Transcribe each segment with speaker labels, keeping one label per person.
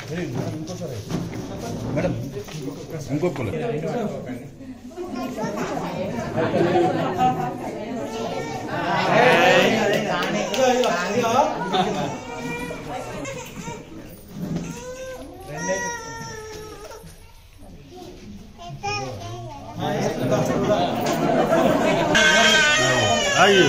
Speaker 1: Madam ఇంకొక పుల్ల. అయ్యో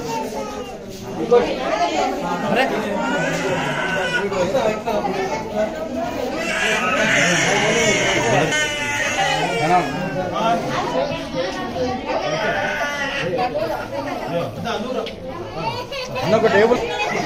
Speaker 1: అన్న ఒక టేబుల్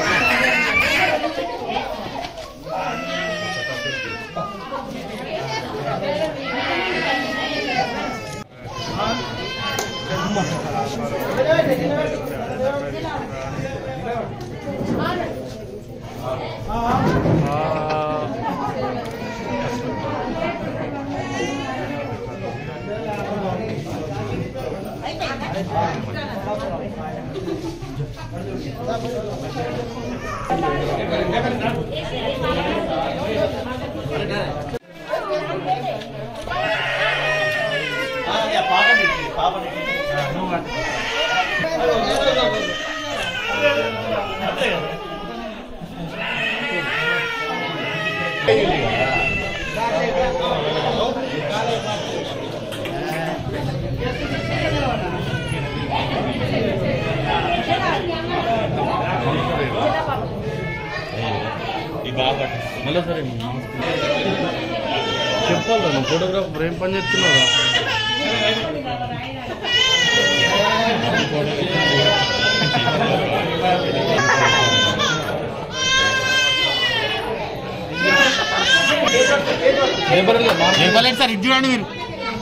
Speaker 1: మళ్ళీ సరే చెప్పాలి నువ్వు ఫోటోగ్రాఫర్ ఏం పని చేస్తున్నావు
Speaker 2: ఇవ్వలేదు సార్ ఇది చూడండి మీరు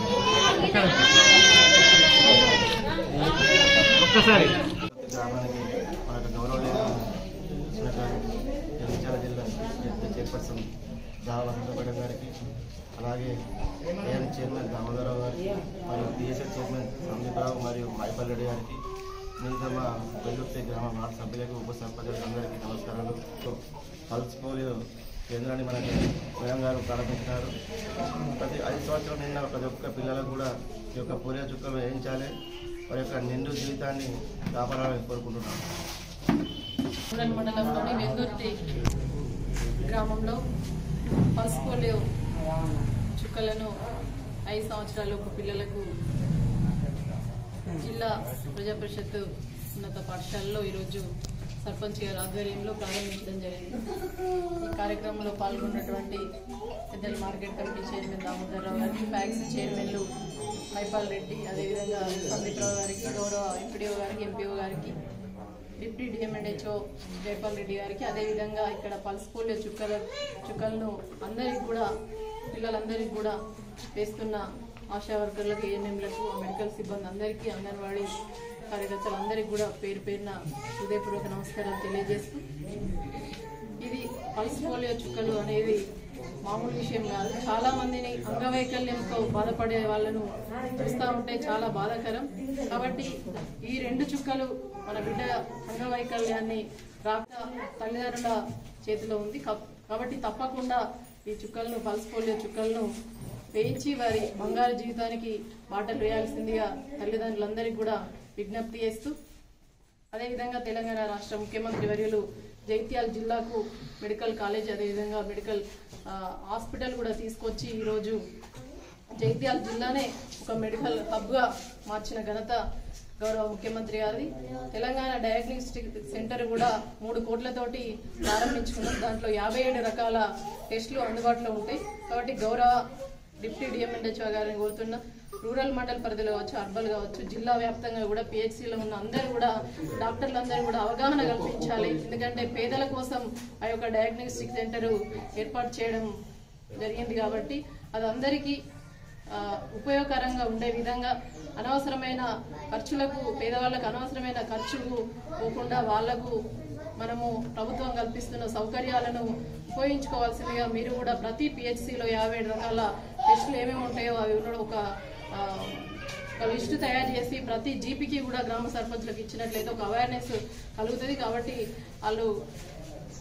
Speaker 2: ఒక్కసారి
Speaker 3: గ్రామానికి మన యొక్క గౌరవనీయులు ఇచ్చినటువంటి జగిత్యాల జిల్లా జడ్పీ చైర్పర్సన్ దావా వెంకటపడం గారికి అలాగే ఏఎం చైర్మన్ దామోదరరావు గారికి మరియు పిఎస్ఎల్ చైర్మన్ సందీపరావు మరియు మైపల్ రెడ్డి గారికి మిగతా మా వెల్లుర్తి గ్రామ వార్డు సభ్యులకు ఉప సర్పంచులకు అందరికీ నమస్కారాలు పల్స్ పోలియో కేంద్రాన్ని మనకి మేడం గారు ప్రారంభించినారు ప్రతి ఐదు సంవత్సరం నిన్న ప్రతి ఒక్క పిల్లలకు కూడా ఈ యొక్క పోలియో చుక్కలు వేయించాలి వారి యొక్క నిండు జీవితాన్ని కాపాడాలని కోరుకుంటున్నాను
Speaker 4: ఉరన్ మండలంలోని వెందుర్తి గ్రామంలో పల్స్ పోలియో చుక్కలను ఐదు సంవత్సరాలలోపు పిల్లలకు జిల్లా ప్రజా పరిషత్ ఉన్నత పాఠశాలలో ఈరోజు సర్పంచ్ గారి ఆధ్వర్యంలో ప్రారంభించడం జరిగింది ఈ కార్యక్రమంలో పాల్గొన్నటువంటి పెద్దల మార్కెట్ కమిటీ చైర్మన్ దామోదరరావు గారికి ప్యాక్స్ చైర్మన్లు మైపాల్ రెడ్డి అదేవిధంగా సందీప్రావు గారికి గౌరవ ఎంపీడీఓ గారికి ఎంపీఓ గారికి డిప్యూటీ డిఎంఎన్హెచ్ఓ జైపాల్ రెడ్డి గారికి అదేవిధంగా ఇక్కడ పల్స్ పోలియో చుక్కల చుక్కలను అందరికి కూడా పిల్లలందరికీ కూడా వేస్తున్న ఆశా వర్కర్లకు ఏఎన్ఎంలకు మెడికల్ సిబ్బంది అందరికీ అంగన్వాడీ కార్యకర్తలందరికీ కూడా పేరు పేరున హృదయపూర్వక నమస్కారాలు తెలియజేస్తూ ఇది పల్స్ పోలియో చుక్కలు అనేది మామూలు విషయం కాదు చాలా మందిని అంగవైకల్యంతో బాధపడే వాళ్ళను చూస్తూ ఉంటే చాలా బాధాకరం కాబట్టి ఈ రెండు చుక్కలు మన బిడ్డ అంగవైకల్యాన్ని రాక తల్లిదండ్రుల చేతిలో ఉంది కబ్- కాబట్టి తప్పకుండా ఈ చుక్కలను పల్స్ పోలియో చుక్కలను వేయించి వారి బంగారు జీవితానికి బాటలు వేయాల్సిందిగా తల్లిదండ్రులందరికీ కూడా విజ్ఞప్తి చేస్తూ అదేవిధంగా తెలంగాణ రాష్ట్ర ముఖ్యమంత్రి వర్యులు జైత్యాల జిల్లాకు మెడికల్ కాలేజ్ అదేవిధంగా మెడికల్ ఆ, హాస్పిటల్ కూడా తీసుకొచ్చి ఈరోజు జైత్యాల జిల్లానే ఒక మెడికల్ హబ్గా మార్చిన ఘనత గౌరవ ముఖ్యమంత్రి గారిది తెలంగాణ డయాగ్నోస్టిక్ సెంటర్ కూడా మూడు కోట్లతోటి ప్రారంభించుకున్నాం దాంట్లో యాభై ఏడు రకాల టెస్టులు అందుబాటులో ఉంటాయి కాబట్టి గౌరవ డిప్యూటీ డిఎంఎన్హెచ్ఓ గారిని కోరుతున్నా రూరల్ మండల్ పరిధిలో కావచ్చు అర్బల్ కావచ్చు జిల్లా వ్యాప్తంగా కూడా పిహెచ్సిలో ఉన్న అందరూ కూడా డాక్టర్లందరూ కూడా అవగాహన కల్పించాలి ఎందుకంటే పేదల కోసం ఆ యొక్క డయాగ్నోస్టిక్ సెంటర్ ఏర్పాటు చేయడం జరిగింది కాబట్టి అది అందరికీ ఆ, ఉపయోగకరంగా ఉండే విధంగా అనవసరమైన ఖర్చులకు పేదవాళ్ళకు అనవసరమైన ఖర్చుకు పోకుండా వాళ్లకు మనము ప్రభుత్వం కల్పిస్తున్న సౌకర్యాలను ఉపయోగించుకోవాల్సిందిగా మీరు కూడా ప్రతి పిహెచ్సిలో యాభై ఏడు రకాల టెస్టులు ఏమేమి ఉంటాయో అవి కూడా ఒక ఆ, ఒక లిస్టు తయారు చేసి ప్రతి జీపీకి కూడా గ్రామ సర్పంచ్లకు ఇచ్చినట్లయితే ఒక అవేర్నెస్ కలుగుతుంది కాబట్టి వాళ్ళు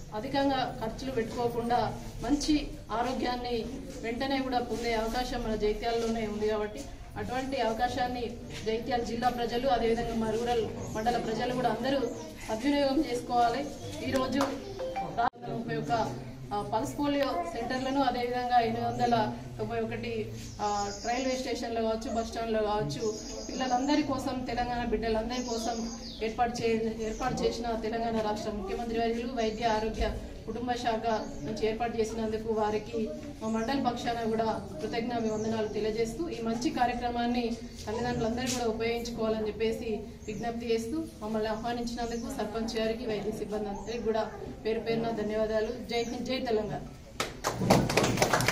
Speaker 4: అధికంగా ఖర్చులు పెట్టుకోకుండా మంచి ఆరోగ్యాన్ని వెంటనే కూడా పొందే అవకాశం మన జైత్యాల్లోనే ఉంది కాబట్టి అటువంటి అవకాశాన్ని జైత్యాల జిల్లా ప్రజలు అదేవిధంగా మా రూరల్ మండల ప్రజలు కూడా అందరూ సద్వినియోగం చేసుకోవాలి ఈరోజు రానున్న ముప్పై ఒక్క ఆ, పల్స్ పోలియో సెంటర్లను అదేవిధంగా ఎనిమిది వందల తొంభై ఒకటి ఆ, రైల్వే స్టేషన్లో కావచ్చు బస్ స్టాండ్లో కావచ్చు పిల్లలందరి కోసం తెలంగాణ బిడ్డలందరి కోసం ఏర్పాటు చే ఏర్పాటు చేసిన తెలంగాణ రాష్ట్ర ముఖ్యమంత్రి వర్యులు వైద్య ఆరోగ్య కుటుంబ శాఖ నుంచి ఏర్పాటు చేసినందుకు వారికి మా మండలి పక్షాన కూడా కృతజ్ఞ వందనాలు తెలియజేస్తూ ఈ మంచి కార్యక్రమాన్ని తల్లిదండ్రులందరూ కూడా ఉపయోగించుకోవాలని చెప్పేసి విజ్ఞప్తి చేస్తూ మమ్మల్ని ఆహ్వానించినందుకు సర్పంచ్ గారికి వైద్య సిబ్బంది అందరికీ కూడా పేరు పేరున ధన్యవాదాలు జై హింద్ జై తెలంగాణ